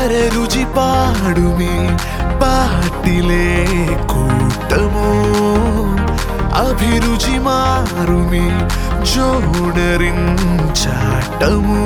പരരുചി പാടുമേ പാട്ടിലെ കൂട്ടമോ അഭിരുചി മാറുമേ ജോണറിൻ ചാട്ടമോ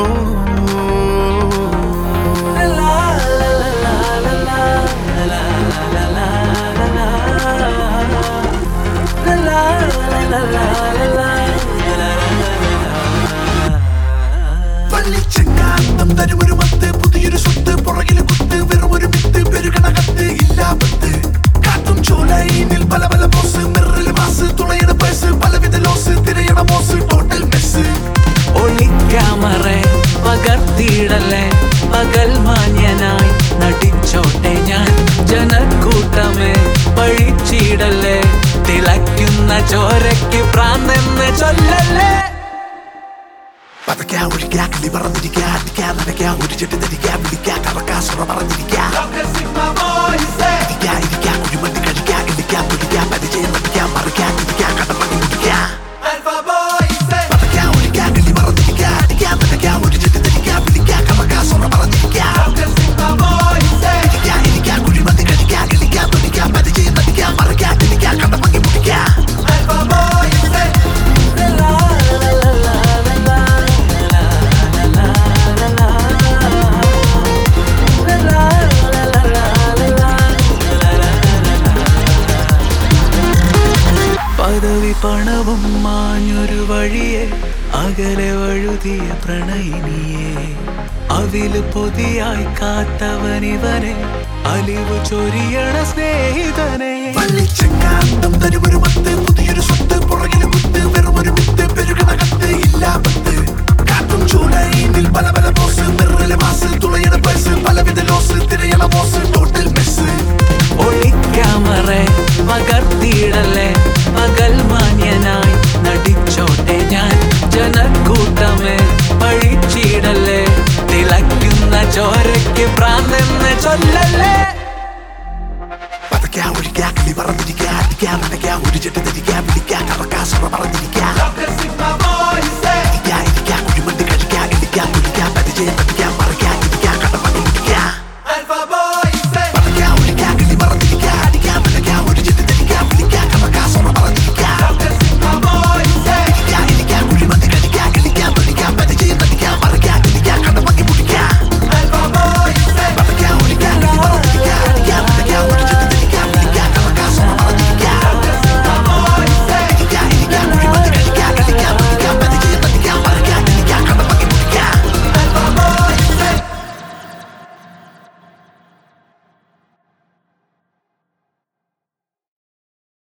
വള്ളിച്ചെങ്കാന്തം തരുമൊരു മത്ത് പുതിയൊരു സ്വത്ത് പുറകില് കുത്ത് വെറും ഒരു മിത്ത് പെരുകണകത്ത് ഇല്ലാപത്ത് കാറ്റും ചോലയിനിൽ പല പല ബോസ് മിററിൽ മാസ് തുളയണ പേസ് പലവിധ ലോസ് തിരയണ മോസ് ടോട്ടൽ മെസ്സ് ഒളിക്യാമറ പകർത്തിയിടല്ലേ പകൽ മാന്യനായി നടിച്ചോട്ടെ ഞാൻ ജനക്കൂട്ടമേ പഴിച്ചിടല്ലേ തിളയ്ക്കുന്ന ചോരയ്ക്ക് പ്രാന്തെന്ന് ചൊല്ലല്ലേ പതയ്ക്കാ ഒഴിക്കാ കിളി പറന്നിരിക്കാ അടിക്കാ നനയ്ക്കാ ഒരു ചെട്ടി തരിക്കാ വിളിക്കാ കറക്കാ സുറ പറഞ്ഞിരിക്കാ ഇരിക്കാ ഇരിക്കാ കുഴിമണ്ണി കഴിക്കാ ഇടിക്കാ തുടിക്കാ പരിചയം നടിക്കാ മറിക്കാ ഇരിക്കാ കടമണി മുടിക്കാ പതയ്ക്കാ ഒഴിക്കാ കിളി പറന്നിരിക്കാ അടിക്കാ നനയ്ക്കാ ഒരു ചെട്ടി തരിക്കാ വിളിക്കാ കറക്കാ സുറ പറഞ്ഞിരിക്കാ ഇരിക്കാ ഇരിക്കാ കുഴിമണ്ണി കഴിക്കാ ഇടിക്കാ തുടിക്കാ പരിചയം നടിക്കാ മറിക്കാ ഇരിക്കാ കടമണി മുടിക്കാ പദവി പണവും മാഞ്ഞൊരു വഴിയെ അകലെ വഴുതിയ പ്രണയിനിയെ അവില് പൊതിയായി കാത്തവനിവനെ അലിവ് ചൊരിയണ സ്നേഹിതനെ വള്ളിച്ചെങ്കാന്തം തരുമൊരു മത്ത് പുതിയൊരു സ്വത്ത് പുറകില് കുത്ത് വെറുമൊരു വിത്ത് പെരുകണകത്ത് ഇല്ലാപത്ത് കാറ്റും ചൂലയിനിൽ പല പല ബോസ് മിററിലെ മാസ് തുളയണ പേസ് പലവിധ ലോസ് തിരയണ മോസ് ടോട്ടൽ മെസ്സ് ഒളിക്യാമറ പകർത്തിയിടല്ലേ പകൽ മാന്യനായി നടിച്ചോട്ടെ ഞാൻ ജനക്കൂട്ടമേ പഴിച്ചിടല്ലേ തിളയ്ക്കുന്ന ചോരയ്ക്ക് പ്രാന്തെന്ന് ചൊല്ലല്ലേ പതയ്ക്കാ ഒഴിക്കാ കിളി പറന്നിരിക്കാ അടിക്കാ നനയ്ക്കാ ഒരു ചെട്ടി തരിക്കാ വിളിക്കാ കറക്കാ സുറ പറഞ്ഞിരിക്കാ ഇരിക്കാ ഇരിക്കാ കുഴിമണ്ണി കഴിക്കാ ഇടിക്കാ തുടിക്കാ പരിചയം നടിക്കാ